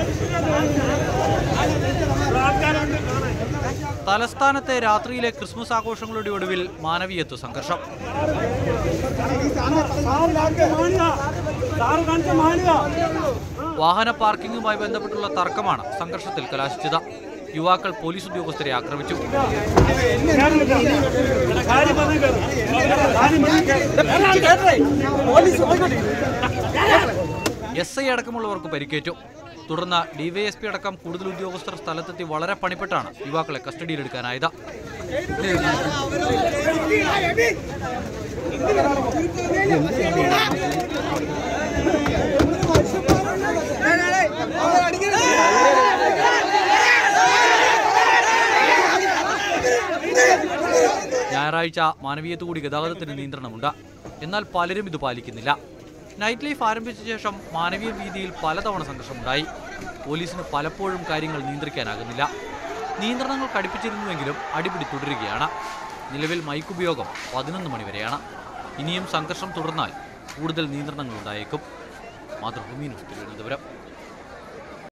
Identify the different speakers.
Speaker 1: തലസ്ഥാനത്തെ രാത്രിയിലെ ക്രിസ്മസ് ആഘോഷങ്ങളുടെ ഒടുവിൽ മാനവീയത്വ സംഘർഷം വാഹന പാർക്കിംഗുമായി ബന്ധപ്പെട്ടുള്ള തർക്കമാണ് സംഘർഷത്തിൽ കലാശിച്ചത് യുവാക്കൾ പോലീസ് ഉദ്യോഗസ്ഥരെ ആക്രമിച്ചു എസ് ഐ അടക്കമുള്ളവർക്ക് പരിക്കേറ്റു തുടർന്ന് ഡിവൈഎസ്പി അടക്കം കൂടുതൽ ഉദ്യോഗസ്ഥർ സ്ഥലത്തെത്തി വളരെ പണിപ്പെട്ടാണ് യുവാക്കളെ കസ്റ്റഡിയിലെടുക്കാനായത് ഞായറാഴ്ച മാനവീയത്വ കൂടി ഗതാഗതത്തിന് നിയന്ത്രണമുണ്ട് എന്നാൽ പലരും ഇത് പാലിക്കുന്നില്ല നൈറ്റ് ലൈഫ് ആരംഭിച്ച ശേഷം മാനവീയ വീതിയിൽ പലതവണ സംഘർഷമുണ്ടായി പോലീസിന് പലപ്പോഴും കാര്യങ്ങൾ നിയന്ത്രിക്കാനാകുന്നില്ല നിയന്ത്രണങ്ങൾ കടുപ്പിച്ചിരുന്നുവെങ്കിലും അടിപിടി തുടരുകയാണ് നിലവിൽ മൈക്ക് ഉപയോഗം പതിനൊന്ന് മണിവരെയാണ് ഇനിയും സംഘർഷം തുടർന്നാൽ കൂടുതൽ നിയന്ത്രണങ്ങൾ ഉണ്ടായേക്കും മാതൃഭൂമി ന്യൂസ് തിരുവനന്തപുരം